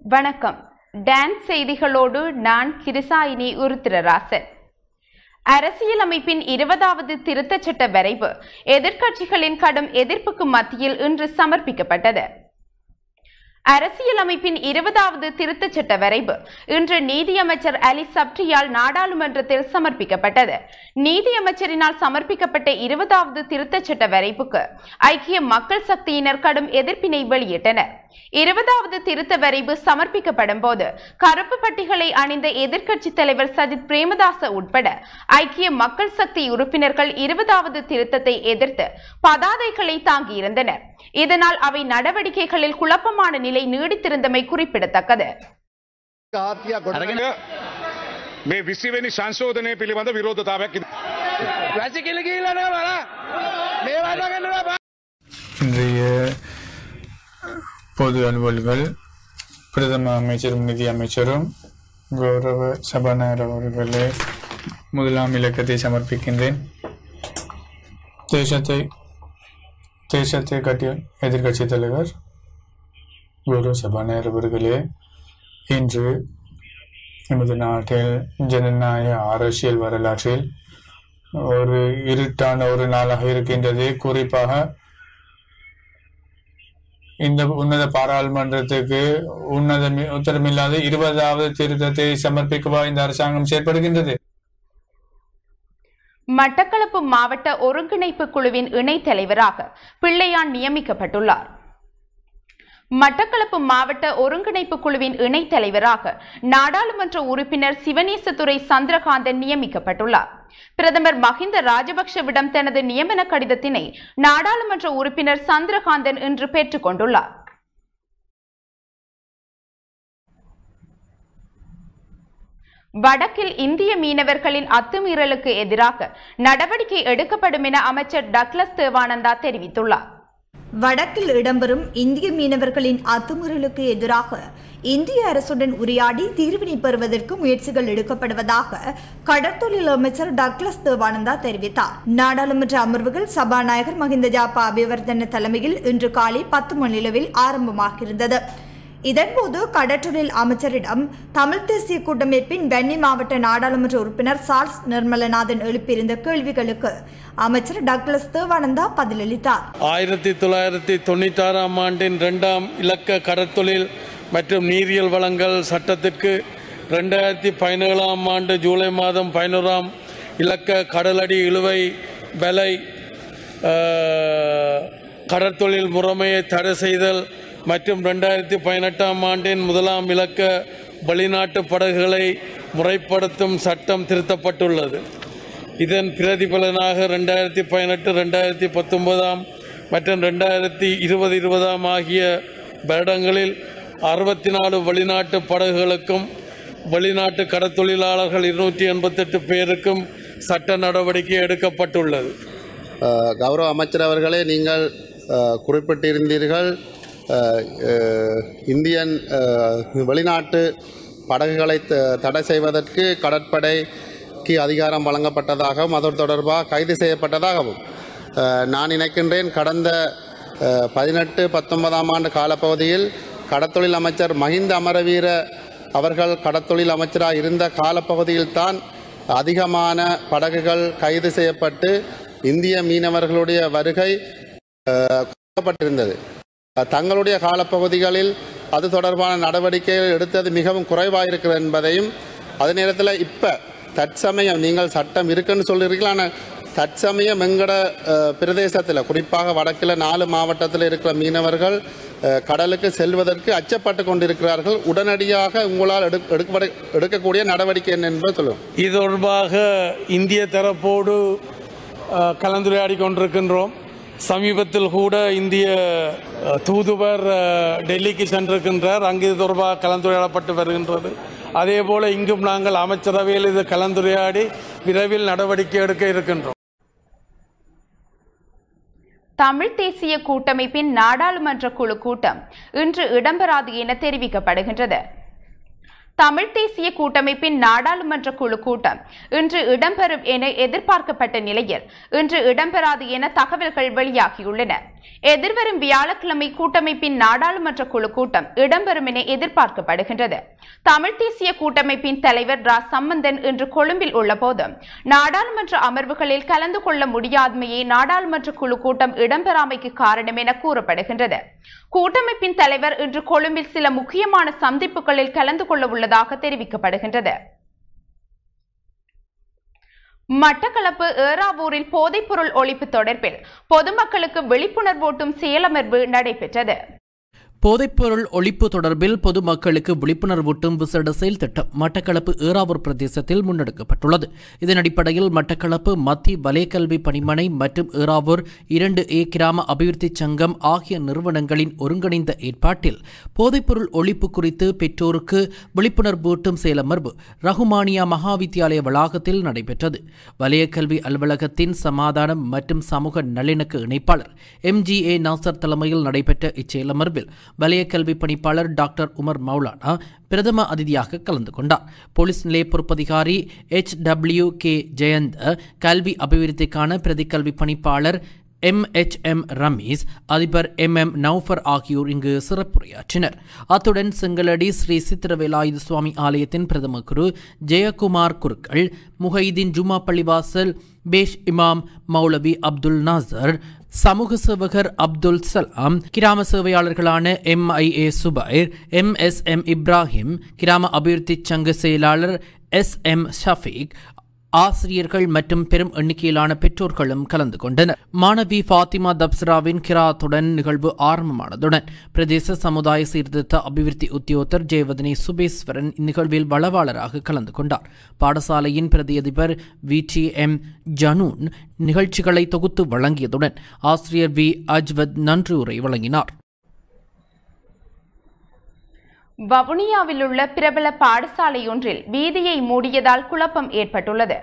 வணக்கம் டான்ஸ் செய்திகளோடு நான் கிருசாயினி உருத்திரராசன் அரசியலமைப்பின் இருபதாவது திருத்தச் சட்ட வரைவு எதிர்க்கட்சிகளின் கடும் எதிர்ப்புக்கு மத்தியில் இன்று சமர்ப்பிக்கப்பட்டது அரசியலமைப்பின் இருபதாவது திருத்தச் சட்ட வரைவு இன்று நீதியமைச்சர் அலி சப்ரியால் நாடாளுமன்றத்தில் சமர்ப்பிக்கப்பட்டது நீதியமைச்சரினால் சமர்ப்பிக்கப்பட்ட இருபதாவது திருத்தச் சட்ட வரைவுக்கு ஐக்கிய மக்கள் சக்தியினர் கடும் எதிர்ப்பினை வெளியிட்டனர் இருபதாவது திருத்த வரைவு சமர்ப்பிக்கப்படும் போது கருப்பு பட்டிகளை அணிந்த எதிர்க்கட்சி தலைவர் சஜித் பிரேமதாச உட்பட ஐக்கிய மக்கள் சக்தி உறுப்பினர்கள் இருபதாவது திருத்தத்தை எதிர்த்து பதாதைகளை தாங்கியிருந்தனர் இதனால் அவை நடவடிக்கைகளில் குழப்பமான நிலை நீடித்திருந்தமை குறிப்பிடத்தக்கது අරගෙන මේ විසිවෙනි සංශෝධනය පිළිබඳ විරෝධතාවයක් ඉද- වැසිකිලි කියල්ලන බල මේ වදගන්නවා இன்றைய பொது அலுவல்கள் பிரதம அமைச்சரும் நிதி அமைச்சரும் கௌரவ சபாநாயகர் அவர்களே முதலாம் இலக்கத்தை சமர்ப்பிக்கின்றேன் தேசத்தை தேசத்தை கட்டிய எதிர்க்கட்சி தலைவர் கௌரவ சபாநாயகர் அவர்களே இன்று நமது நாட்டில் ஜனநாயக அரசியல் வரலாற்றில் ஒரு இருட்டான ஒரு நாளாக இருக்கின்றது குறிப்பாக இந்த உன்னத பாராளுமன்றத்துக்கு உன்னத உத்தரமில்லாத இருபதாவது திருத்தத்தை சமர்ப்பிக்கவா இந்த அரசாங்கம் செயற்படுகின்றது மட்டக்களப்பு மாவட்ட ஒருங்கிணைப்பு குழுவின் இணைத் தலைவராக பிள்ளையான் நியமிக்கப்பட்டுள்ளார் மட்டக்களப்பு மாவட்ட ஒருங்கிணைப்பு குழுவின் இணைத் தலைவராக நாடாளுமன்ற உறுப்பினர் சிவனேசதுரை சந்திரகாந்தன் நியமிக்கப்பட்டுள்ளார் பிரதமர் மஹிந்த ராஜபக்ஷவிடம் தனது நியமன கடிதத்தினை நாடாளுமன்ற உறுப்பினர் சந்திரகாந்தன் இன்று பெற்றுக் கொண்டுள்ளார் வடக்கில் இந்திய மீனவர்களின் அத்துமீறலுக்கு எதிராக நடவடிக்கை எடுக்கப்படும் என அமைச்சர் டக்ளஸ் தேவானந்தா தெரிவித்துள்ளார் வடக்கில் இடம்பெறும் இந்திய மீனவர்களின் அத்துமீறலுக்கு எதிராக இந்திய அரசுடன் உரையாடி தீர்வினை பெறுவதற்கு முயற்சிகள் எடுக்கப்படுவதாக கடற்தொழில் அமைச்சர் டக்ளஸ் தேவானந்தா தெரிவித்தார் நாடாளுமன்ற அமர்வுகள் சபாநாயகர் மஹிந்த ஜாபா அபிவர்தன தலைமையில் இன்று காலை பத்து மணிளவில் ஆரம்பமாகியிருந்தது இதன்போது கடற்றொழில் அமைச்சரிடம் தமிழ் தேசிய கூட்டமைப்பின் வன்னி மாவட்ட நாடாளுமன்ற உறுப்பினர் சார்ல்ஸ் நிர்மலநாதன் எழுப்பியிருந்த கேள்விகளுக்கு அமைச்சர் டக்ளஸ் தேவானந்தா பதிலளித்தார் ஆயிரத்தி தொள்ளாயிரத்தி தொண்ணூற்றாறாம் ஆண்டின் இரண்டாம் இலக்க கடற்தொழில் மற்றும் நீரியல் வளங்கள் சட்டத்திற்கு ரெண்டாயிரத்தி பதினேழாம் ஆண்டு ஜூலை மாதம் பதினோராம் இலக்க கடலடி இழுவை விலை அஹ், கடற்தொழில் முறைமையை தடை செய்தல் மற்றும் ரெண்டாயிரத்தி பதினெட்டாம் ஆண்டின் முதலாம் இலக்க வெளிநாட்டு படகுகளை முறைப்படுத்தும் சட்டம் திருத்தப்பட்டுள்ளது இதன் பிரதிபலனாக ரெண்டாயிரத்தி பதினெட்டு ரெண்டாயிரத்தி பத்தொன்பதாம் மற்றும் ரெண்டாயிரத்தி இருபது இருபதாம் ஆகிய வருடங்களில் அறுபத்தி நாலு வெளிநாட்டு படகுகளுக்கும் வெளிநாட்டு கடற்தொழிலாளர்கள் இருநூற்றி எண்பத்தெட்டு பேருக்கும் சட்ட நடவடிக்கை எடுக்கப்பட்டுள்ளது அஹ், கௌரவ அமைச்சர் அவர்களே நீங்கள் அஹ், குறிப்பிட்டிருந்தீர்கள் அஹ், அஹ், இந்தியன் அஹ், வெளிநாட்டு படகுகளை த- தடை செய்வதற்கு கடற்படைக்கு அதிகாரம் வழங்கப்பட்டதாகவும் அதோடு தொடர்பாக கைது செய்யப்பட்டதாகவும் அஹ், நான் நினைக்கின்றேன் கடந்த அஹ், பதினெட்டு பத்தொன்பதாம் ஆண்டு காலப்பகுதியில் கடத்தொழில் அமைச்சர் மஹிந்த அமரவீர அவர்கள் கடத்தொழில் அமைச்சராக இருந்த காலப்பகுதியில்தான் அதிகமான படகுகள் கைது செய்யப்பட்டு இந்திய மீனவர்களுடைய வருகை குறைக்கப்பட்டிருந்தது தங்களுடைய காலப்பகுதிகளில் அது தொடர்பான நடவடிக்கைகள் எடுத்தது மிகவும் குறைவாக இருக்கிறது என்பதையும் அதே நேரத்தில் இப்போ தற்சமயம் நீங்கள் சட்டம் இருக்குன்னு சொல்லியிருக்கீங்களா ஆனால் தற்சமயம் எங்கட பிரதேசத்தில் குறிப்பாக வடக்கில் நாலு மாவட்டத்தில் இருக்கிற மீனவர்கள் அஹ், கடலுக்கு செல்வதற்கு அச்சப்பட்டு கொண்டிருக்கிறார்கள் உடனடியாக உங்களால் எடு எடுக்கப்பட எடுக்கக்கூடிய நடவடிக்கை என்ன என்பதை சொல்லுவோம் இது தொடர்பாக இந்திய தரப்போடு அஹ், கலந்துரையாடி கொண்டிருக்கின்றோம் சமீபத்தில் கூட இந்திய அஹ், தூதுவர் அஹ், டெல்லிக்கு சென்றிருக்கின்றார் அங்கு இது தொடர்பாக கலந்துரையாடப்பட்டு வருகின்றது அதே போல இங்கும் நாங்கள் அமைச்சரவையில் இது கலந்துரையாடி விரைவில் நடவடிக்கை எடுக்க இருக்கின்றோம் தமிழ் தேசிய கூட்டமைப்பின் நாடாளுமன்ற குழு கூட்டம் இன்று இடம்பெறாது என தெரிவிக்கப்படுகின்றது தமிழ் தேசிய கூட்டமைப்பின் நாடாளுமன்ற குழு கூட்டம் இன்று இடம்பெறும் என எதிர்பார்க்கப்பட்ட நிலையில் இன்று இடம்பெறாது என தகவல்கள் வெளியாகியுள்ளன எதிர்வரும் வியாழக்கிழமை கூட்டமைப்பின் நாடாளுமன்ற குழு கூட்டம் இடம்பெறும் என எதிர்பார்க்கப்படுகின்றது தமிழ் தேசிய கூட்டமைப்பின் தலைவர் ரா சம்பந்தன் இன்று கொழும்பில் உள்ள போது நாடாளுமன்ற அமர்வுகளில் கலந்து கொள்ள முடியாதமையே நாடாளுமன்ற குழு கூட்டம் இடம்பெறாமைக்கு காரணம் என கூறப்படுகின்றது கூட்டமைப்பின் தலைவர் இன்று கொழும்பில் சில முக்கியமான சந்திப்புகளில் கலந்து கொள்ள உள்ளதாக தெரிவிக்கப்படுகின்றது மட்டக்களப்பு ஏறாவூரில் போதைப்பொருள் ஒழிப்பு தொடர்பில் பொதுமக்களுக்கு விழிப்புணர்வூட்டும் செயலமர்வு நடைபெற்றது போதைப்பொருள் ஒழிப்பு தொடர்பில் பொதுமக்களுக்கு விழிப்புணர்வூட்டும் விசேட செயல் திட்டம் மட்டக்களப்பு ஏறாவூர் பிரதேசத்தில் முன்னெடுக்கப்பட்டுள்ளது இதன் அடிப்படையில் மட்டக்களப்பு மத்திய வலைக்கல்வி பணிமனை மற்றும் ஏறாவூர் இரண்டு ஏ கிராம அபிவிருத்தி சங்கம் ஆகிய நிறுவனங்களின் ஒருங்கிணைந்த ஏற்பாட்டில் போதைப்பொருள் ஒழிப்பு குறித்து பெற்றோருக்கு விழிப்புணர்வூட்டும் செயலமர்வு ரகுமானியா மகாவித்தியாலய வளாகத்தில் நடைபெற்றது வலயக்கல்வி அலுவலகத்தின் சமாதானம் மற்றும் சமூக நல்லிணக்க இணைப்பாளர் எம்ஜிஏ நாசர் தலைமையில் நடைபெற்ற இச்செயலமர்வில் வலய கல்வி பணிப்பாளர் டாக்டர் உமர் மௌலானா பிரதம அதிதியாக கலந்து கொண்டார் போலீஸ் நிலைய பொறுப்பதிகாரி எச் டபிள்யூ கே ஜெயந்த கல்வி அபிவிருத்திக்கான பிரதி கல்வி பணிப்பாளர் எம் எச் எம் ரமீஸ் அதிபர் எம் எம் நௌஃபர் ஆகியோர் இங்கு சிறப்புரையாற்றினர் அத்துடன் செங்கலடி ஸ்ரீ சித்திரவேலாயுத சுவாமி ஆலயத்தின் பிரதம குரு ஜெயக்குமார் குருக்கள் முஹைதீன் ஜுமா பள்ளிவாசல் பேஷ் இமாம் மௌலவி அப்துல் நாசர் சமூக சேவகர் அப்துல் சலாம் கிராம சேவையாளர்களான M I A Zubair M S M Ibrahim கிராம அபிவிருத்தி சங்க செயலாளர் எஸ் எம் ஷஃபீக் ஆசிரியர்கள் மற்றும் பெரும் எண்ணிக்கையிலான பெற்றோர்களும் கலந்து கொண்டனர் மாணவி ஃபாத்திமா தப்சராவின் கிராத்துடன் நிகழ்வு ஆரம்பமானதுடன் பிரதேச சமுதாய சீர்திருத்த அபிவிருத்தி உத்தியோகத்தர் ஜெயவதனி சுபேஸ்வரன் இந்நிகழ்வில் வளவாளராக கலந்து கொண்டார் பாடசாலையின் பிரதி அதிபர் வி டி எம் ஜனூன் நிகழ்ச்சிகளை தொகுத்து வழங்கியதுடன் ஆசிரியர் வி அஜ்வத் நன்றி உரை வழங்கினார் வவுனியாவில் உள்ள பிரபல பாடசாலை ஒன்றில் வீதியை மூடியதால் குழப்பம் ஏற்பட்டுள்ளது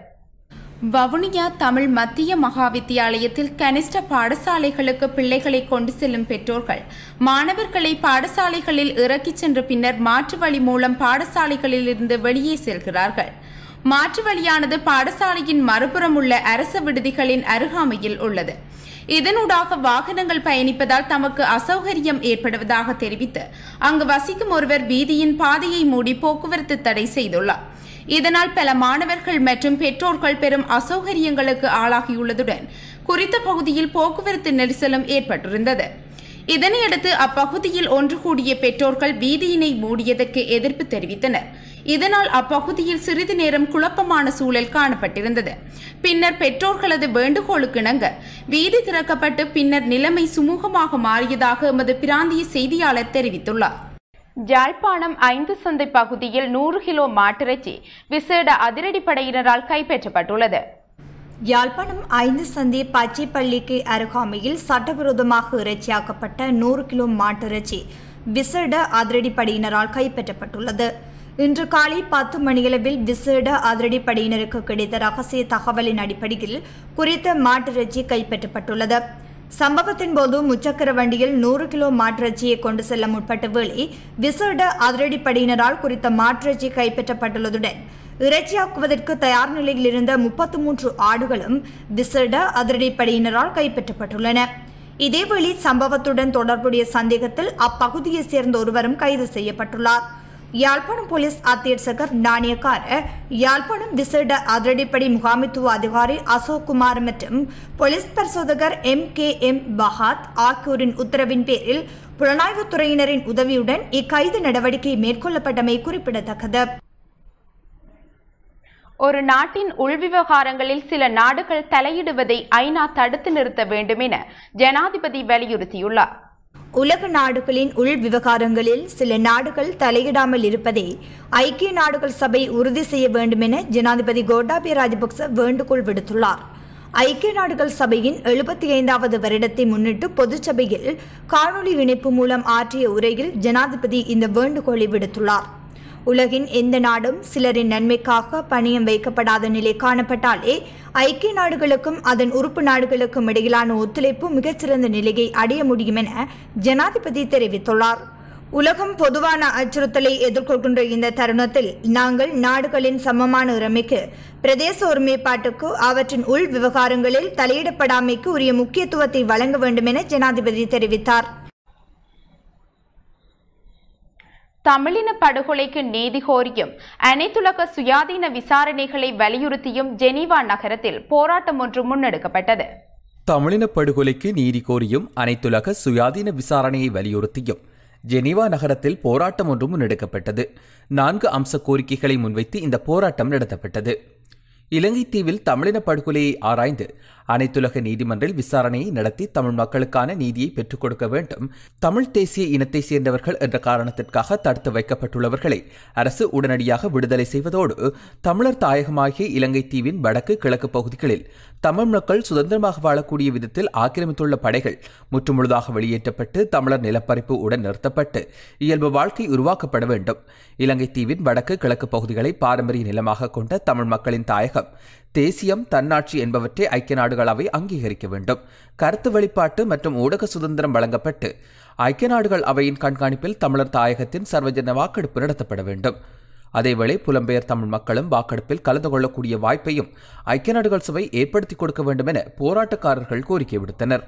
வவுனியா தமிழ் மத்திய மகா வித்தியாலயத்தில் கனிஷ்ட பாடசாலைகளுக்கு பிள்ளைகளை கொண்டு செல்லும் பெற்றோர்கள் மாணவர்களை பாடசாலைகளில் இறக்கிச் சென்ற பின்னர் மாற்று வழி மூலம் பாடசாலைகளில் இருந்து வெளியே செல்கிறார்கள் மாற்று வழியானது பாடசாலையின் மறுபுறம் உள்ள அரச விடுதிகளின் அருகாமையில் உள்ளது இதனூடாக வாகனங்கள் பயணிப்பதால் தமக்கு அசௌகரியம் ஏற்படுவதாக தெரிவித்து அங்கு வசிக்கும் ஒருவர் வீதியின் பாதையை மூடி போக்குவரத்து தடை செய்துள்ளார் இதனால் பல மாணவர்கள் மற்றும் பெற்றோர்கள் பெரும் அசௌகரியங்களுக்கு ஆளாகியுள்ளதுடன் குறித்த பகுதியில் போக்குவரத்து நெரிசலும் ஏற்பட்டிருந்தது இதனையடுத்து அப்பகுதியில் ஒன்று கூடிய பெற்றோர்கள் வீதியினை மூடியதற்கு எதிர்ப்பு தெரிவித்தனர் இதனால் அப்பகுதியில் சிறிது நேரம் குழப்பமான சூழல் காணப்பட்டிருந்தது பின்னர் பெற்றோர்களது வேண்டுகோளுக்கிணங்க வீதி திறக்கப்பட்டு பின்னர் நிலைமை சுமூகமாக மாறியதாக எமது பிராந்திய செய்தியாளர் தெரிவித்துள்ளார் ஜாழ்ப்பாணம் ஐந்து சந்தை பகுதியில் நூறு கிலோ மாட்டிறைச்சி விசேட அதிரடிப்படையினரால் கைப்பற்றப்பட்டுள்ளது யாழ்ப்பாணம் ஐந்து சந்தி பச்சைப்பள்ளிக்கு அருகாமையில் சட்டவிரோதமாக இறைச்சியாக்கப்பட்ட நூறு கிலோ மாட்டிறைச்சி விசேட அதிரடிப்படையினரால் கைப்பற்றப்பட்டுள்ளது இன்று காலை பத்து மணியளவில் விசேட அதிரடிப்படையினருக்கு கிடைத்த ரகசிய தகவலின் அடிப்படையில் குறித்த மாட்டிறைச்சி கைப்பற்றப்பட்டுள்ளது சம்பவத்தின் போது முச்சக்கர வண்டியில் நூறு கிலோ மாட்டிறைச்சியை கொண்டு செல்ல முற்பட்ட வேளை விசேட அதிரடிப்படையினரால் குறித்த மாட்டிறைச்சி கைப்பற்றப்பட்டுள்ளதுடன் இறைச்சியாக்குவதற்கு தயார் நிலையில் இருந்த முப்பத்து மூன்று ஆடுகளும் விசேட அதிரடிப்படையினரால் கைப்பற்றப்பட்டுள்ளன இதேவேளை சம்பவத்துடன் தொடர்புடைய சந்தேகத்தில் அப்பகுதியைச் சேர்ந்த ஒருவரும் கைது செய்யப்பட்டுள்ளார் யாழ்ப்பாணம் போலீஸ் அத்தியட்சகர் நாணயக்கார யாழ்ப்பாணம் விசேட அதிரடிப்படை முகாமித்துவ அதிகாரி அசோக் குமார் மற்றும் போலீஸ் பரிசோதகர் எம் கே எம் பஹாத் ஆகியோரின் உத்தரவின் பேரில் புலனாய்வுத்துறையினரின் உதவியுடன் இக்கைது நடவடிக்கை மேற்கொள்ளப்பட்டமை குறிப்பிடத்தக்கது ஒரு நாட்டின் உள்விவகாரங்களில் சில நாடுகள் தலையிடுவதை ஐநா தடுத்து நிறுத்த வேண்டும் என ஜனாதிபதி வலியுறுத்தியுள்ளார் உலக நாடுகளின் உள் விவகாரங்களில் சில நாடுகள் தலையிடாமல் இருப்பதை ஐக்கிய நாடுகள் சபை உறுதி செய்ய வேண்டும் என ஜனாதிபதி கோட்டாபய ராஜபக்ச வேண்டுகோள் விடுத்துள்ளார் ஐக்கிய நாடுகள் சபையின் எழுபத்தி ஐந்தாவது வருடத்தை முன்னிட்டு பொதுச்சபையில் காணொலி இணைப்பு மூலம் ஆற்றிய உரையில் ஜனாதிபதி இந்த வேண்டுகோளை விடுத்துள்ளார் உலகின் எந்த நாடும் சிலரின் நன்மைக்காக பணியம் வைக்கப்படாத நிலை காணப்பட்டாலே ஐக்கிய நாடுகளுக்கும் அதன் உறுப்பு நாடுகளுக்கும் இடையிலான ஒத்துழைப்பு மிகச்சிறந்த நிலையை அடைய முடியும் என ஜனாதிபதி தெரிவித்துள்ளார் உலகம் பொதுவான அச்சுறுத்தலை எதிர்கொள்கின்ற இந்த தருணத்தில் நாங்கள் நாடுகளின் சமமான உரிமைக்கு பிரதேச ஒருமைப்பாட்டுக்கு அவற்றின் உள் விவகாரங்களில் தலையிடப்படாமைக்கு உரிய முக்கியத்துவத்தை வழங்க வேண்டும் என ஜனாதிபதி தெரிவித்தார் தமிழின படுகொலைக்கு நீதி கோரியும் அனைத்துலக சுயாதீன விசாரணைகளை வலியுறுத்தியும் ஜெனீவா நகரத்தில் போராட்டம் ஒன்று முன்னெடுக்கப்பட்டது தமிழின படுகொலைக்கு நீதி கோரியும் அனைத்துலக சுயாதீன விசாரணையை வலியுறுத்தியும் ஜெனீவா நகரத்தில் போராட்டம் ஒன்று முன்னெடுக்கப்பட்டது நான்கு அம்ச கோரிக்கைகளை முன்வைத்து இந்த போராட்டம் நடத்தப்பட்டது இலங்கை தீவில் தமிழின படுகொலையை ஆராய்ந்து அனைத்துலக நீதிமன்றில் விசாரணையை நடத்தி தமிழ் மக்களுக்கான நீதியை பெற்றுக் கொடுக்க வேண்டும் தமிழ் தேசிய இனத்தை சேர்ந்தவர்கள் என்ற காரணத்திற்காக தடுத்து வைக்கப்பட்டுள்ளவர்களை அரசு உடனடியாக விடுதலை செய்வதோடு தமிழர் தாயகமாகிய இலங்கை தீவின் வடக்கு கிழக்கு பகுதிகளில் தமிழ் மக்கள் சுதந்திரமாக வாழக்கூடிய விதத்தில் ஆக்கிரமித்துள்ள படைகள் முற்றுமுழுதாக வெளியேற்றப்பட்டு தமிழர் நிலப்பரப்பு உடன் நிறுத்தப்பட்டு இயல்பு வாழ்க்கை உருவாக்கப்பட வேண்டும் இலங்கை தீவின் வடக்கு கிழக்கு பகுதிகளை பாரம்பரிய நிலமாக கொண்ட தமிழ் மக்களின் தாயகம் தேசியம் தன்னாட்சி என்பவற்றை ஐக்கிய நாடுகள் அவை அங்கீகரிக்க வேண்டும் கருத்து வெளிப்பாட்டு மற்றும் ஊடக சுதந்திரம் வழங்கப்பட்டு ஐக்கிய நாடுகள் அவையின் கண்காணிப்பில் தமிழர் தாயகத்தின் சர்வஜன வாக்கெடுப்பு நடத்தப்பட வேண்டும் அதேவேளை புலம்பெயர் தமிழ் மக்களும் வாக்கெடுப்பில் கலந்து கொள்ளக்கூடிய வாய்ப்பையும் ஐக்கிய நாடுகள் சபை ஏற்படுத்தி கொடுக்க வேண்டும் என போராட்டக்காரர்கள் கோரிக்கை விடுத்தனர்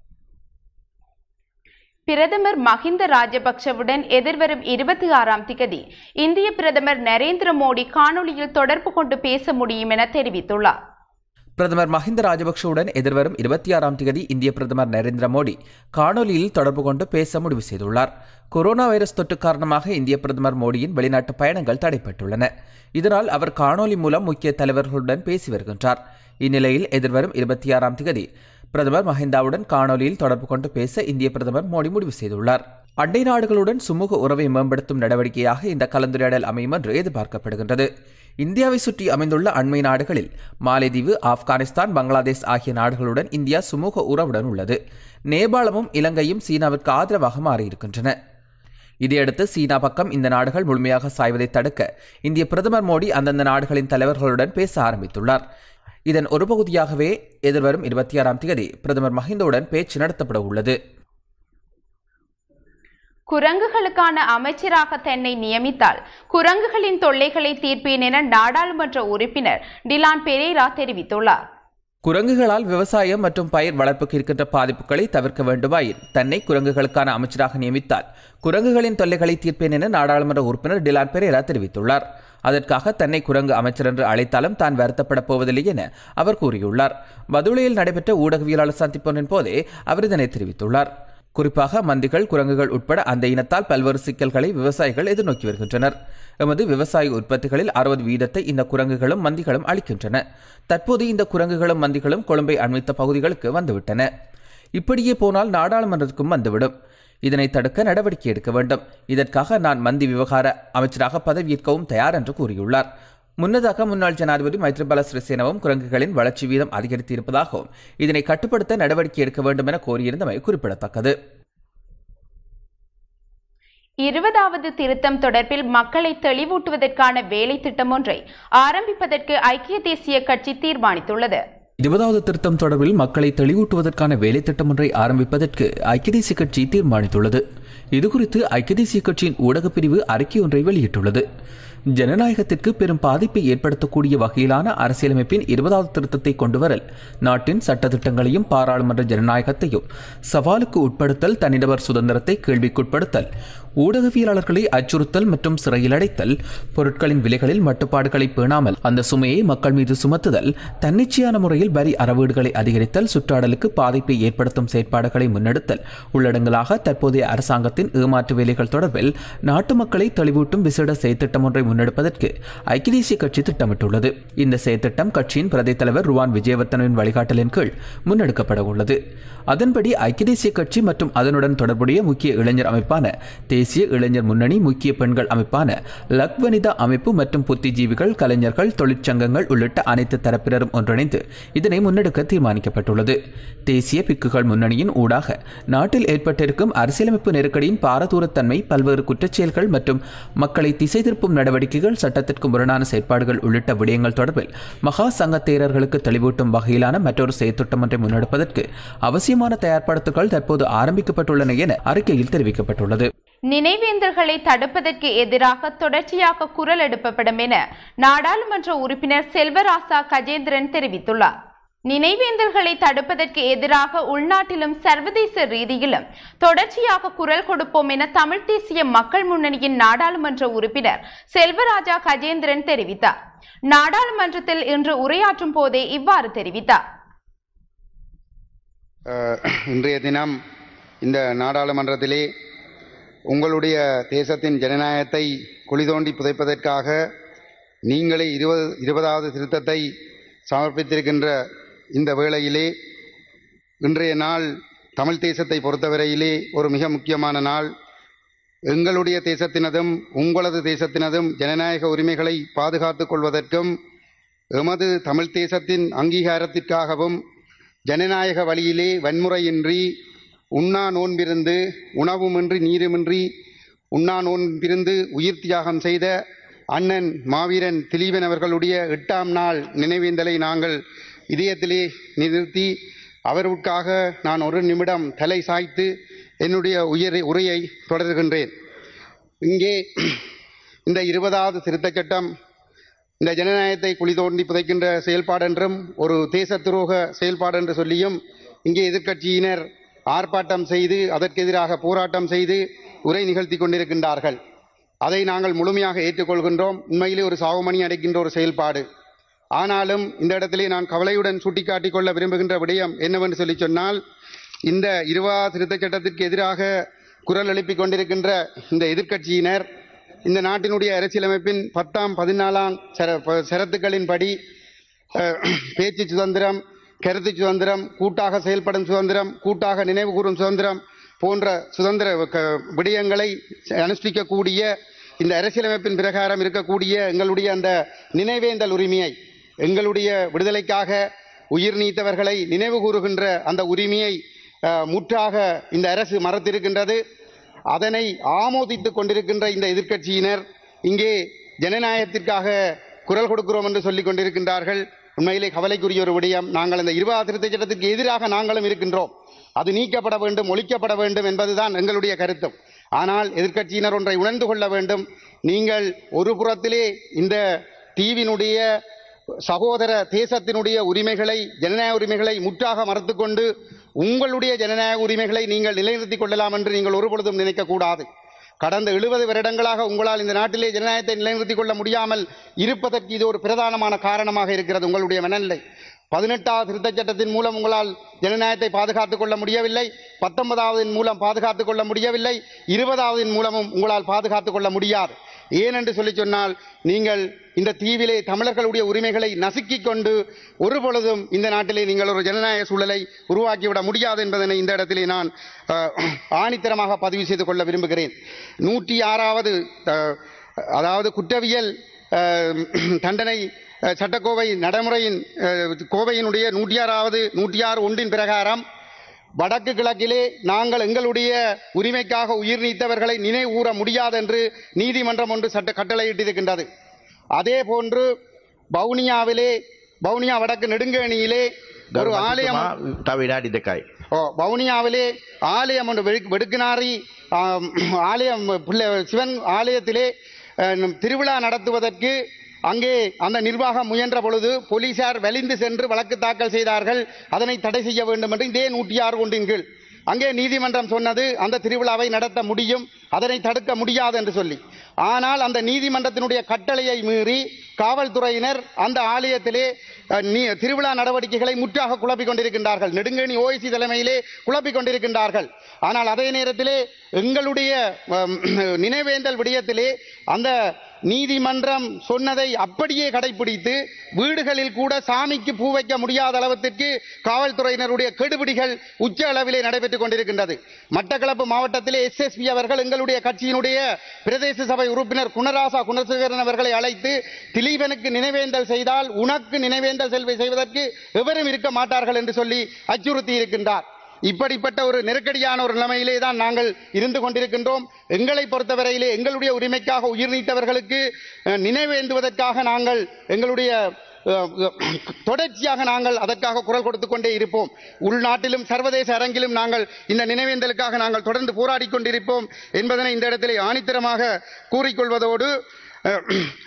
பிரதமர் மஹிந்த ராஜபக்சவுடன் எதிர்வரும் இருபத்தி ஆறாம் திகதி இந்திய பிரதமர் நரேந்திர மோடி காணொலியில் தொடர்பு கொண்டு பேச முடியும் என தெரிவித்துள்ளார் பிரதமர் மஹிந்த ராஜபக்ஷவுடன் எதிர்வரும் இருபத்தி ஆறாம் தேதி இந்திய பிரதமர் நரேந்திர மோடி காணொலியில் தொடர்பு கொண்டு பேச முடிவு செய்துள்ளார் கொரோனா வைரஸ் தொற்று காரணமாக இந்திய பிரதமர் மோடியின் வெளிநாட்டு பயணங்கள் தடைப்பட்டுள்ளன இதனால் அவர் காணொலி மூலம் முக்கிய தலைவர்களுடன் பேசி வருகின்றார் இந்நிலையில் எதிர்வரும் இருபத்தி ஆறாம் தேதி பிரதமர் மஹிந்தாவுடன் காணொலியில் தொடர்பு கொண்டு பேச இந்திய பிரதமர் மோடி முடிவு செய்துள்ளார் அண்டை நாடுகளுடன் சுமூக உறவை மேம்படுத்தும் நடவடிக்கையாக இந்த கலந்துரையாடல் அமையும் என்று எதிர்பார்க்கப்படுகின்றது இந்தியாவை சுற்றி அமைந்துள்ள அண்மை நாடுகளில் மாலைதீவு ஆப்கானிஸ்தான் பங்களாதேஷ் ஆகிய நாடுகளுடன் இந்தியா சுமூக உறவுடன் உள்ளது நேபாளமும் இலங்கையும் சீனாவிற்கு ஆதரவாக மாறியிருக்கின்றன இதையடுத்து சீனா பக்கம் இந்த நாடுகள் முழுமையாக சாய்வதை தடுக்க இந்திய பிரதமர் மோடி அந்தந்த நாடுகளின் தலைவர்களுடன் பேச ஆரம்பித்துள்ளார் இதன் ஒரு பகுதியாகவே எதிர்வரும் இருபத்தி ஆறாம் தேதி பிரதமர் மஹிந்தவுடன் பேச்சு நடத்தப்பட உள்ளது குரங்குகளுக்கான அமைச்சராக தன்னை நியமித்தால் குரங்குகளின் தொல்லைகளை தீர்ப்பேன் என நாடாளுமன்ற உறுப்பினர் டிலான் பெரேரா தெரிவித்துள்ளார் குரங்குகளால் விவசாயம் மற்றும் பயிர் வளர்ப்புக்கு இருக்கின்ற பாதிப்புகளை தவிர்க்க வேண்டுமாயின் தன்னை குரங்குகளுக்கான அமைச்சராக நியமித்தால் குரங்குகளின் தொல்லைகளை தீர்ப்பேன் என நாடாளுமன்ற உறுப்பினர் டிலான் பெரேரா தெரிவித்துள்ளார் அதற்காக தன்னை குரங்கு அமைச்சர் என்று அழைத்தாலும் தான் வருத்தப்பட போவதில்லை என அவர் கூறியுள்ளார் பதுளையில் நடைபெற்ற ஊடகவியலாளர் சந்திப்பொன்றின் போதே அவர் இதனை தெரிவித்துள்ளார் குறிப்பாக மந்திகள் குரங்குகள் உட்பட அந்த இனத்தால் பல்வேறு சிக்கல்களை விவசாயிகள் எதிர்நோக்கி வருகின்றனர் எமது விவசாய உற்பத்திகளில் அறுபது வீதத்தை இந்த குரங்குகளும் மந்திகளும் அளிக்கின்றன தற்போது இந்த குரங்குகளும் மந்திகளும் கொழும்பை அண்மித்த பகுதிகளுக்கு வந்துவிட்டன இப்படியே போனால் நாடாளுமன்றத்துக்கும் வந்துவிடும் இதனை தடுக்க நடவடிக்கை எடுக்க வேண்டும் இதற்காக நான் மந்தி விவகார அமைச்சராக பதவியேற்கவும் தயார் என்று கூறியுள்ளார் முன்னதாக முன்னாள் ஜனாதிபதி மைத்ரிபால சிறிசேனவும் குரங்குகளின் வளர்ச்சி வீதம் அதிகரித்து இருப்பதாகவும் இதனை கட்டுப்படுத்த நடவடிக்கை எடுக்க வேண்டும் என கோரியிருந்தமை குறிப்பிடத்தக்கது இருபதாவது திருத்தம் தொடர்பில் மக்களை தெளிவூட்டுவதற்கான வேலை திட்டம் ஒன்றை ஆரம்பிப்பதற்கு ஐக்கிய தேசிய கட்சி தீர்மானித்துள்ளது இருபதாவது திருத்தம் தொடர்பில் மக்களை தெளிவூட்டுவதற்கான வேலை திட்டம் ஒன்றை ஆரம்பிப்பதற்கு ஐக்கிய தேசிய கட்சி தீர்மானித்துள்ளது இதுகுறித்து ஐக்கிய தேசிய கட்சியின் ஊடகப் பிரிவு அறிக்கை ஒன்றை வெளியிட்டுள்ளது ஜனநாயகத்திற்கு பெரும் பாதிப்பை ஏற்படுத்தக்கூடிய வகையிலான அரசியலமைப்பின் இருபதாவது திருத்தத்தை கொண்டுவரல் நாட்டின் சட்டத்திட்டங்களையும் பாராளுமன்ற ஜனநாயகத்தையும் சவாலுக்கு உட்படுத்தல் தனிநபர் சுதந்திரத்தை கேள்விக்குட்படுத்தல் ஊடகவியலாளர்களை அச்சுறுத்தல் மற்றும் சிறையில் அடைத்தல் பொருட்களின் விலைகளில் மட்டுப்பாடுகளை பேணாமல் அந்த சுமையை மக்கள் மீது சுமத்துதல் தன்னிச்சையான முறையில் வரி அறவீடுகளை அதிகரித்தல் சுற்றாடலுக்கு பாதிப்பை ஏற்படுத்தும் செயற்பாடுகளை முன்னெடுத்தல் உள்ளடங்கலாக தற்போதைய அரசாங்கத்தின் ஏமாற்று வேலைகள் தொடர்பில் நாட்டு மக்களை தெளிவூட்டும் விசேட செயற்திட்டம் ஒன்றை முன்னெடுப்பதற்கு ஐக்கிய தேசிய கட்சி திட்டமிட்டுள்ளது இந்த செயற்திட்டம் கட்சியின் பிரதி தலைவர் ருவான் விஜயவர்த்தனின் வழிகாட்டலின் கீழ் முன்னெடுக்கப்பட உள்ளது அதன்படி ஐக்கிய தேசிய கட்சி மற்றும் அதனுடன் தொடர்புடைய முக்கிய இளைஞர் அமைப்பான தேசிய இளைஞர் முன்னணி முக்கிய பெண்கள் அமைப்பான லக்வனிதா அமைப்பு மற்றும் புத்திஜீவிகள் கலைஞர்கள் தொழிற்சங்கங்கள் உள்ளிட்ட அனைத்து தரப்பினரும் ஒன்றிணைந்து இதனை முன்னெடுக்க தீர்மானிக்கப்பட்டுள்ளது தேசிய பிக்குகள் முன்னணியின் ஊடாக நாட்டில் ஏற்பட்டிருக்கும் அரசியலமைப்பு நெருக்கடியின் பாரதூரத்தன்மை பல்வேறு குற்றச்செயல்கள் மற்றும் மக்களை திசை திருப்பும் நடவடிக்கைகள் சட்டத்திற்கு முரணான செயற்பாடுகள் உள்ளிட்ட விடயங்கள் தொடர்பில் மகா சங்க தேரர்களுக்கு தெளிவூட்டும் வகையிலான மற்றொரு செயற்திட்டம் ஒன்றை முன்னெடுப்பதற்கு அவசியமான தயார்படுத்துகள் தற்போது ஆரம்பிக்கப்பட்டுள்ளன என அறிக்கையில் தெரிவிக்கப்பட்டுள்ளது நினைவேந்தல்களை தடுப்பதற்கு எதிராக தொடர்ச்சியாக குரல் எழுப்பப்படும் என நாடாளுமன்ற உறுப்பினர் செல்வராசா கஜேந்திரன் தெரிவித்துள்ளார் நினைவேந்தல்களை தடுப்பதற்கு எதிராக உள்நாட்டிலும் சர்வதேச ரீதியிலும் தொடர்ச்சியாக குரல் கொடுப்போம் என தமிழ் தேசிய மக்கள் முன்னணியின் நாடாளுமன்ற உறுப்பினர் செல்வராஜா கஜேந்திரன் தெரிவித்தார் நாடாளுமன்றத்தில் இன்று உரையாற்றும் போதே இவ்வாறு தெரிவித்தார் அஹ், இன்றைய தினம் இந்த நாடாளுமன்றத்திலே உங்களுடைய தேசத்தின் ஜனநாயகத்தை குழி தோண்டி புதைப்பதற்காக நீங்களே இருபது இருபதாவது திருத்தத்தை சமர்ப்பித்திருக்கின்ற இந்த வேளையிலே இன்றைய நாள் தமிழ் தேசத்தை பொறுத்தவரையிலே ஒரு மிக முக்கியமான நாள் எங்களுடைய தேசத்தினதும் உங்களது தேசத்தினதும் ஜனநாயக உரிமைகளை பாதுகாத்துக் கொள்வதற்கும் எமது தமிழ் தேசத்தின் அங்கீகாரத்திற்காகவும் ஜனநாயக வழியிலே வன்முறையின்றி உண்ணா நோன்பிருந்து உணவுமின்றி நீருமின்றி உண்ணா நோன்பிருந்து உயிர் தியாகம் செய்த அண்ணன் மாவீரன் திலீபன் அவர்களுடைய எட்டாம் நாள் நினைவேந்தலை நாங்கள் இதயத்திலே நிறுத்தி அவருக்காக நான் ஒரு நிமிடம் தலை சாய்த்து என்னுடைய உயிரை உரையை தொடர்கின்றேன் இங்கே இந்த இருபதாவது திருத்தச் சட்டம் இந்த ஜனநாயகத்தை குழி தோண்டி புதைக்கின்ற செயல்பாடு என்றும் ஒரு தேச துரோக செயல்பாடு என்று சொல்லியும் இங்கே எதிர்க்கட்சியினர் ஆர்ப்பாட்டம் செய்து அதற்கு எதிராக போராட்டம் செய்து உரை நிகழ்த்தி கொண்டிருக்கின்றார்கள் அதை நாங்கள் முழுமையாக ஏற்றுக்கொள்கின்றோம் உண்மையிலே ஒரு சாவுமணி அடைக்கின்ற ஒரு செயல்பாடு ஆனாலும் இந்த இடத்திலே நான் கவலையுடன் சுட்டிக்காட்டிக் கொள்ள விரும்புகின்ற விடயம் என்னவென்று சொல்லி சொன்னால் இந்த இருவா திருத்தச் சட்டத்திற்கு எதிராக குரல் எழுப்பிக் கொண்டிருக்கின்ற இந்த எதிர்க்கட்சியினர் இந்த நாட்டினுடைய அரசியலமைப்பின் பத்தாம் பதினாலாம் சர ப- சரத்துக்களின்படி அஹ், பேச்சு சுதந்திரம் கருத்து சுதந்திரம் கூட்டாக செயல்படும் சுதந்திரம் கூட்டாக நினைவு கூறும் சுதந்திரம் போன்ற சுதந்திர க- விடயங்களை அனுஷ்டிக்கக்கூடிய இந்த அரசியலமைப்பின் பிரகாரம் இருக்கக்கூடிய எங்களுடைய அந்த நினைவேந்தல் உரிமையை எங்களுடைய விடுதலைக்காக உயிர் நீத்தவர்களை நினைவு கூறுகின்ற அந்த உரிமையை அஹ், முற்றாக இந்த அரசு மறத்திருக்கின்றது அதனை ஆமோதித்துக் கொண்டிருக்கின்ற இந்த எதிர்க்கட்சியினர் இங்கே ஜனநாயகத்திற்காக குரல் கொடுக்கிறோம் என்று சொல்லிக் கொண்டிருக்கின்றார்கள் உண்மையிலே கவலைக்குரிய ஒரு விடயம் நாங்கள் இந்த இருபது திருத்தச் சட்டத்திற்கு எதிராக நாங்களும் இருக்கின்றோம் அது நீக்கப்பட வேண்டும் ஒழிக்கப்பட வேண்டும் என்பதுதான் எங்களுடைய கருத்தும் ஆனால் எதிர்க்கட்சியினர் ஒன்றை உணர்ந்து கொள்ள வேண்டும் நீங்கள் ஒரு புறத்திலே இந்த தீவினுடைய சகோதர தேசத்தினுடைய உரிமைகளை ஜனநாயக உரிமைகளை முற்றாக மறுத்துக்கொண்டு உங்களுடைய ஜனநாயக உரிமைகளை நீங்கள் நிலைநிறுத்திக் கொள்ளலாம் என்று நீங்கள் ஒருபொழுதும் நினைக்கக்கூடாது கடந்த எழுபது வருடங்களாக உங்களால் இந்த நாட்டிலே ஜனநாயகத்தை நிலைநிறுத்திக் கொள்ள முடியாமல் இருப்பதற்கு இது ஒரு பிரதானமான காரணமாக இருக்கிறது உங்களுடைய மனநிலை பதினெட்டாவது திருத்தச் சட்டத்தின் மூலம் உங்களால் ஜனநாயகத்தை பாதுகாத்துக் கொள்ள முடியவில்லை பத்தொன்பதாவதின் மூலம் பாதுகாத்துக் கொள்ள முடியவில்லை இருபதாவதின் மூலமும் உங்களால் பாதுகாத்துக் கொள்ள முடியாது ஏனென்று சொல்லி சொன்னால் நீங்கள் இந்த தீவிலே தமிழர்களுடைய உரிமைகளை நசுக்கிக் கொண்டு ஒரு பொழுதும் இந்த நாட்டிலே நீங்கள் ஒரு ஜனநாயக சூழலை உருவாக்கிவிட முடியாது என்பதனை இந்த இடத்திலே நான் அஹ், ஆணித்தரமாக பதிவு செய்து கொள்ள விரும்புகிறேன் நூற்றி ஆறாவது அஹ், அதாவது குற்றவியல் அஹ், தண்டனை அஹ், சட்டக்கோவை நடைமுறையின் அஹ், கோவையினுடைய நூற்றி ஆறாவது நூற்றி ஆறு ஒன்றின் பிரகாரம் வடக்கு கிழக்கிலே நாங்கள் எங்களுடைய உரிமைக்காக உயிர் நீத்தவர்களை நினைவூற முடியாது என்று நீதிமன்றம் ஒன்று சட்ட கட்டளையிட்டிருக்கின்றது அதே போன்று வவுனியாவிலே வவுனியா வடக்கு நெடுங்கேணியிலே ஒரு ஆலயம் තව විනාඩි දෙකයි. ஓ வவுனியாவிலே ஆலயம் ஒன்று வெடு- வெடுக்கினாரி ஆம், ஆலயம் பிள்ளை சிவன் ஆலயத்திலே அஹ், திருவிழா நடத்துவதற்கு அங்கே அந்த நிர்வாகம் முயன்ற பொழுது போலீசார் வலிந்து சென்று வழக்கு தாக்கல் செய்தார்கள் அதனை தடை செய்ய வேண்டும் என்று இதே நூற்றி ஆறு ஒன்றின் கீழ் அங்கே நீதிமன்றம் சொன்னது அந்த திருவிழாவை நடத்த முடியும் அதனை தடுக்க முடியாது என்று சொல்லி ஆனால் அந்த நீதிமன்றத்தினுடைய கட்டளையை மீறி காவல்துறையினர் அந்த ஆலயத்திலே அஹ், நீ- திருவிழா நடவடிக்கைகளை முற்றாக குழப்பிக் கொண்டிருக்கின்றார்கள் நெடுங்கணி ஓய்சி தலைமையிலே குழப்பிக் கொண்டிருக்கின்றார்கள் ஆனால் அதே நேரத்திலே எங்களுடைய அம், நினைவேந்தல் விடயத்திலே அந்த நீதிமன்றம் சொன்னதை அப்படியே கடைபிடித்து வீடுகளில் கூட சாமிக்கு பூ வைக்க முடியாத அளவிற்கு காவல்துறையினருடைய கெடுபிடிகள் உச்ச அளவிலே நடைபெற்றுக் கொண்டிருக்கின்றது மட்டக்களப்பு மாவட்டத்திலே எஸ்எஸ்பி அவர்கள் எங்களுடைய கட்சியினுடைய பிரதேச சபை உறுப்பினர் குணராசா குணசேகரன் அவர்களை அழைத்து திலீபனுக்கு நினைவேந்தல் செய்தால் உனக்கு நினைவேந்தல் செல்வை செய்வதற்கு எவரும் இருக்க மாட்டார்கள் என்று சொல்லி அச்சுறுத்தி இருக்கின்றார் இப்படிப்பட்ட ஒரு நெருக்கடியான ஒரு நிலைமையிலே தான் நாங்கள் இருந்து கொண்டிருக்கின்றோம் எங்களை பொறுத்தவரையிலே எங்களுடைய உரிமைக்காக உயிர் நீத்தவர்களுக்கு அஹ், நினைவேந்துவதற்காக நாங்கள் எங்களுடைய அஹ், அஹ், தொடர்ச்சியாக நாங்கள் அதற்காக குரல் கொடுத்து கொண்டே இருப்போம் உள்நாட்டிலும் சர்வதேச அரங்கிலும் நாங்கள் இந்த நினைவேந்தலுக்காக நாங்கள் தொடர்ந்து போராடி கொண்டிருப்போம் என்பதனை இந்த இடத்திலே ஆணித்தரமாக கூறிக்கொள்வதோடு அஹ்,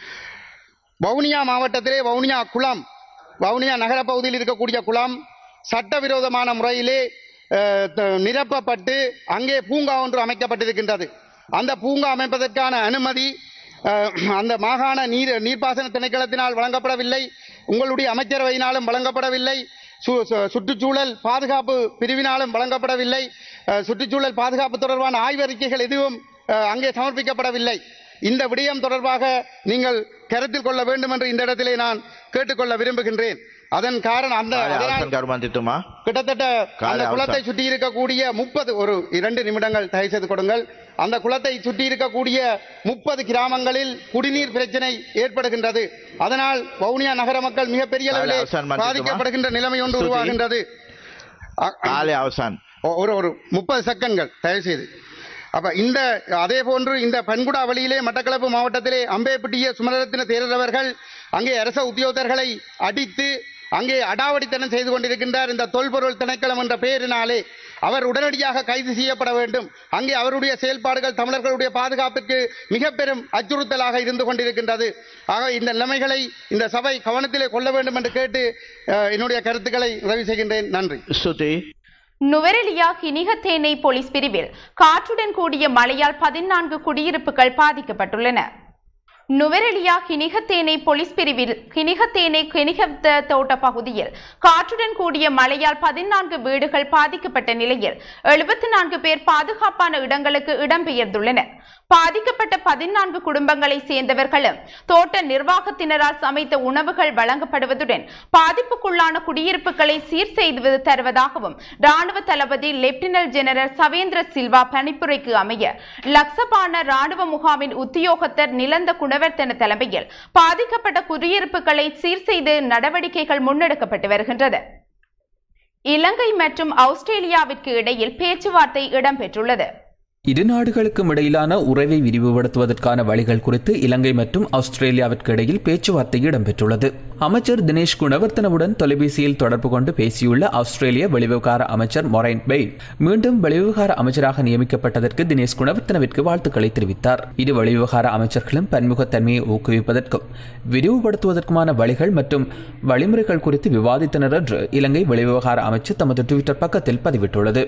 வவுனியா மாவட்டத்திலே வவுனியா குளம் வவுனியா நகர பகுதியில் இருக்கக்கூடிய குளம் சட்டவிரோதமான முறையிலே அஹ், த- நிரப்பப்பட்டு அங்கே பூங்கா ஒன்று அமைக்கப்பட்டிருக்கின்றது அந்த பூங்கா அமைப்பதற்கான அனுமதி அஹ், அந்த மாகாண நீர் நீர்ப்பாசன திணைக்களத்தினால் வழங்கப்படவில்லை உங்களுடைய அமைச்சரவையினாலும் வழங்கப்படவில்லை சு- சு- சுற்றுச்சூழல் பாதுகாப்பு பிரிவினாலும் வழங்கப்படவில்லை அஹ், சுற்றுச்சூழல் பாதுகாப்பு தொடர்பான ஆய்வறிக்கைகள் எதுவும் அஹ், அங்கே சமர்ப்பிக்கப்படவில்லை இந்த விடயம் தொடர்பாக நீங்கள் கருத்தில் கொள்ள வேண்டும் என்று இந்த இடத்திலே நான் கேட்டுக்கொள்ள விரும்புகின்றேன் அதன் காரணம் அந்த அதனால் கருமாந்திட்டுமா கிட்டத்தட்ட காலை அந்த குளத்தை அவசரம். சுற்றி இருக்கக்கூடிய முப்பது ஒரு இரண்டு நிமிடங்கள் தயவு செய்து கொடுங்கள் அந்த குளத்தை சுற்றி இருக்கக்கூடிய முப்பது கிராமங்களில் குடிநீர் பிரச்சனை ஏற்படுகின்றது அதனால் வவுனியா நகர மக்கள் மிகப்பெரிய காலை அளவிலே அவசான் மன்னிச்சுமா. பாதிக்கப்படுகின்ற நிலைமை ஒன்று ஸ்துதி. உருவாகின்றது அ- காலை அவசான் ஒ- ஒரு ஒரு முப்பது செகண்ட்கள் தயவு செய்து அப்ப இந்த அதே போன்று இந்த பன்குடா வழியிலே மட்டக்களப்பு மாவட்டத்திலே அம்பேப்பிட்டிய சுமரத்தின தேரரவர்கள் அங்கே அரச உத்தியோகத்தர்களை அடித்து அங்கே அடாவடித்தனம் செய்து கொண்டிருக்கின்றார் இந்த தொல்பொருள் திணைக்களம் என்ற பெயரினாலே அவர் உடனடியாக கைது செய்யப்பட வேண்டும் அங்கே அவருடைய செயல்பாடுகள் தமிழர்களுடைய பாதுகாப்பிற்கு மிக பெரும் அச்சுறுத்தலாக இருந்து கொண்டிருக்கின்றது ஆக இந்த நிலைமைகளை இந்த சபை கவனத்திலே கொள்ள வேண்டும் என்று கேட்டு அஹ், என்னுடைய கருத்துக்களை உதவி செய்கின்றேன் நன்றி ஸ்துதி நுவரெலியா கினிகத்தேனை போலீஸ் பிரிவில் காற்றுடன் கூடிய மழையால் பதினான்கு குடியிருப்புகள் பாதிக்கப்பட்டுள்ளன நுவரெலியா கினிகத்தேனை போலீஸ் பிரிவில் கினிகத்தேனை கினிகத்த தோட்ட பகுதியில் காற்றுடன் கூடிய மழையால் பதினான்கு வீடுகள் பாதிக்கப்பட்ட நிலையில் எழுபத்தி நான்கு பேர் பாதுகாப்பான இடங்களுக்கு இடம்பெயர்ந்துள்ளனர் பாதிக்கப்பட்ட பதினான்கு குடும்பங்களை சேர்ந்தவர்களும் தோட்ட நிர்வாகத்தினரால் சமைத்த உணவுகள் வழங்கப்படுவதுடன் பாதிப்புக்குள்ளான குடியிருப்புகளை சீர் செய்து தருவதாகவும் ராணுவ தளபதி லெப்டினன்ட் ஜெனரல் சவேந்திர சில்வா பணிப்புரைக்கு அமைய லக்சபான ராணுவ முகாமின் உத்தியோகத்தர் நிலந்த குணவர்த்தன தலைமையில் பாதிக்கப்பட்ட குடியிருப்புகளை சீர் செய்து நடவடிக்கைகள் முன்னெடுக்கப்பட்டு வருகின்றது இலங்கை மற்றும் ஆஸ்திரேலியாவிற்கு இடையில் பேச்சுவார்த்தை இடம்பெற்றுள்ளது இரு நாடுகளுக்கும் இடையிலான உறவை விரிவுபடுத்துவதற்கான வழிகள் குறித்து இலங்கை மற்றும் ஆஸ்திரேலியாவிற்கு இடையில் பேச்சுவார்த்தை இடம்பெற்றுள்ளது அமைச்சர் தினேஷ் குணவர்த்தனவுடன் தொலைபேசியில் தொடர்பு கொண்டு பேசியுள்ள ஆஸ்திரேலிய வெளிவிவகார அமைச்சர் மொரைன் பெயின் மீண்டும் வெளிவிவகார அமைச்சராக நியமிக்கப்பட்டதற்கு தினேஷ் குணவர்த்தனவிற்கு வாழ்த்துக்களை தெரிவித்தார் இரு வெளிவிவகார அமைச்சர்களும் பன்முகத்தன்மையை ஊக்குவிப்பதற்கும் விரிவுபடுத்துவதற்குமான வழிகள் மற்றும் வழிமுறைகள் குறித்து விவாதித்தனர் என்று இலங்கை வெளிவிவகார அமைச்சர் தமது டுவிட்டர் பக்கத்தில் பதிவிட்டுள்ளது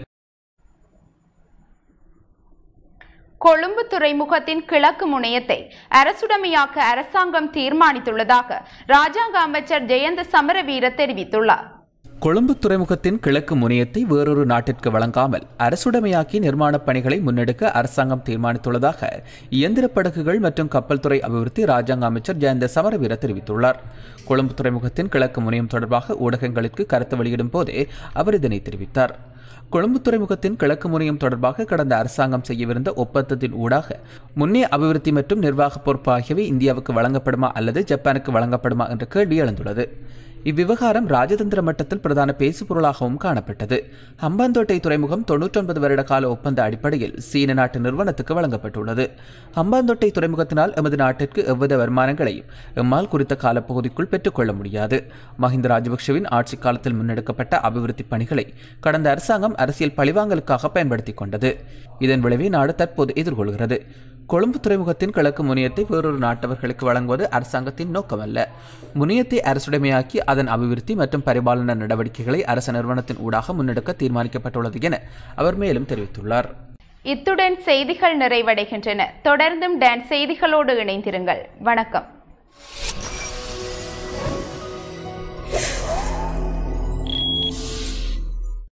கொழும்பு துறைமுகத்தின் கிழக்கு முனையத்தை அரசுடைமையாக்க அரசாங்கம் தீர்மானித்துள்ளதாக ராஜாங்க அமைச்சர் ஜெயந்த சமரவீர தெரிவித்துள்ளார் கொழும்பு துறைமுகத்தின் கிழக்கு முனையத்தை வேறொரு நாட்டிற்கு வழங்காமல் அரசுடைமையாக்கி நிர்மாணப் பணிகளை முன்னெடுக்க அரசாங்கம் தீர்மானித்துள்ளதாக இயந்திர படகுகள் மற்றும் கப்பல் துறை அபிவிருத்தி ராஜாங்க அமைச்சர் ஜெயந்த சமரவீர தெரிவித்துள்ளார் கொழும்பு துறைமுகத்தின் கிழக்கு முனையம் தொடர்பாக ஊடகங்களுக்கு கருத்து வெளியிடும் போதே அவர் இதனை தெரிவித்தார் கொழும்பு துறைமுகத்தின் கிழக்கு முனையம் தொடர்பாக கடந்த அரசாங்கம் செய்யவிருந்த ஒப்பந்தத்தின் ஊடாக முன்னே அபிவிருத்தி மற்றும் நிர்வாக பொறுப்பு ஆகியவை இந்தியாவுக்கு வழங்கப்படுமா அல்லது ஜப்பானுக்கு வழங்கப்படுமா என்ற கேள்வி எழுந்துள்ளது இவ்விவகாரம் ராஜதந்திர மட்டத்தில் பிரதான பேசுபொருளாகவும் காணப்பட்டது ஹம்பாந்தோட்டை துறைமுகம் தொன்னூற்றொன்பது வருட கால ஒப்பந்த அடிப்படையில் சீன நாட்டு நிறுவனத்துக்கு வழங்கப்பட்டுள்ளது ஹம்பாந்தோட்டை துறைமுகத்தினால் எமது நாட்டிற்கு எவ்வித வருமானங்களையும் எம்மால் குறித்த காலப்பகுதிக்குள் பெற்றுக்கொள்ள முடியாது மஹிந்த ராஜபக்ஷவின் ஆட்சி காலத்தில் முன்னெடுக்கப்பட்ட அபிவிருத்தி பணிகளை கடந்த அரசாங்கம் அரசியல் பழிவாங்கலுக்காக பயன்படுத்திக் கொண்டது இதன் விளைவை நாடு தற்போது எதிர்கொள்கிறது கொழும்பு துறைமுகத்தின் கிழக்கு முனையத்தை வேறொரு நாட்டவர்களுக்கு வழங்குவது அரசாங்கத்தின் நோக்கமல்ல முனையத்தை அரசுடைமையாக்கி அதன் அபிவிருத்தி மற்றும் பரிபாலன நடவடிக்கைகளை அரச நிறுவனத்தின் ஊடாக முன்னெடுக்க தீர்மானிக்கப்பட்டுள்ளது என அவர் மேலும் தெரிவித்துள்ளார் இத்துடன் செய்திகள் நிறைவடைகின்றன தொடர்ந்தும் டான் செய்திகளோடு இணைந்திருங்கள் வணக்கம்